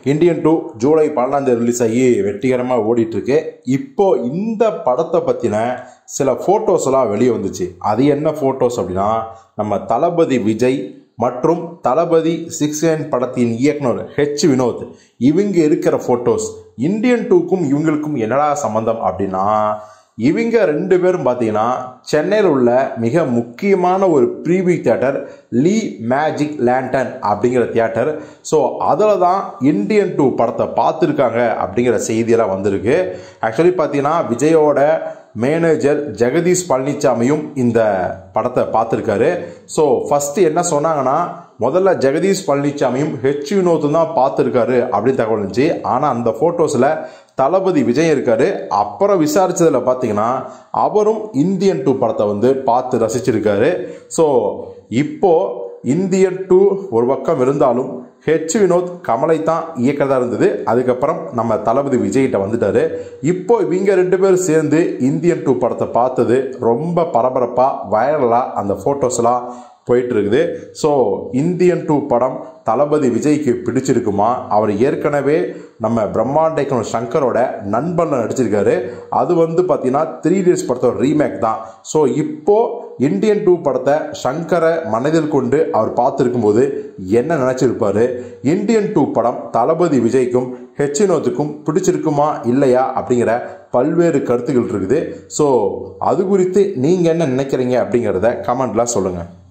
Indian two July பன்னெண்டாம் தேதி release ஆகி வெற்றிகரமாக ஓடிட்டு இருக்கு இப்போ இந்த படத்தை பற்றின சில ஃபோட்டோஸ்லாம் வெளியே வந்துச்சு அது என்ன ஃபோட்டோஸ் அப்படின்னா நம்ம தளபதி விஜய் மற்றும் தளபதி சிக்ஸ் நைன் படத்தின் இயக்குனர் ஹெச் வினோத் இவங்க இருக்கிற ஃபோட்டோஸ் இந்தியன் டூக்கும் இவங்களுக்கும் என்னடா சம்மந்தம் அப்படின்னா இவங்க ரெண்டு பேரும் பார்த்தீங்கன்னா சென்னையில் உள்ள மிக முக்கியமான ஒரு preview theatre Le Magic Lantern அப்படிங்கிற தியேட்டர் ஸோ அதில் தான் இந்தியன் டூ படத்தை பார்த்துருக்காங்க அப்படிங்கிற செய்தியெல்லாம் வந்திருக்கு ஆக்சுவலி பார்த்தீங்கன்னா விஜயோட மேனேஜர் ஜெகதீஷ் பழனிசாமியும் இந்த படத்தை பார்த்துருக்காரு ஸோ ஃபஸ்ட்டு என்ன சொன்னாங்கன்னா முதல்ல ஜெகதீஷ் பழனிசாமியும் ஹெச் வினோத்தும் தான் பார்த்துருக்காரு அப்படின்னு தகவல் இருந்துச்சு ஆனால் அந்த ஃபோட்டோஸில் தளபதி விஜய் இருக்காரு அப்புறம் விசாரிச்சதில் பார்த்தீங்கன்னா அவரும் இந்தியன் டூ படத்தை வந்து பார்த்து ரசிச்சிருக்காரு ஸோ இப்போ இந்தியன் டூ ஒரு பக்கம் இருந்தாலும் ஹெச் வினோத் கமலை தான் இயக்கிறதா இருந்தது அதுக்கப்புறம் நம்ம தளபதி விஜய்கிட்ட வந்துட்டாரு இப்போ இவங்க ரெண்டு பேரும் சேர்ந்து இந்தியன் டூ படத்தை பார்த்தது ரொம்ப பரபரப்பாக வைரலாக அந்த ஃபோட்டோஸ்லாம் போயிட்டு இருக்குது ஸோ இந்தியன் டூ படம் தளபதி விஜய்க்கு பிடிச்சிருக்குமா அவர் ஏற்கனவே நம்ம பிரம்மாண்ட இயக்குனர் சங்கரோட நண்பனில் நடிச்சிருக்காரு அது வந்து பார்த்தீங்கன்னா த்ரீ டேஸ் படத்தோட ரீமேக் தான் ஸோ இப்போ இந்தியன் டூ படத்தை சங்கரை மனதில் கொண்டு அவர் பார்த்துருக்கும் போது என்ன நினச்சிருப்பாரு இந்தியன் டூ படம் தளபதி விஜய்க்கும் ஹெச் வினோத்துக்கும் பிடிச்சிருக்குமா இல்லையா அப்படிங்கிற பல்வேறு கருத்துக்கள் இருக்குது ஸோ அது குறித்து நீங்கள் என்ன நினைக்கிறீங்க அப்படிங்கிறத கமெண்ட்ல சொல்லுங்கள்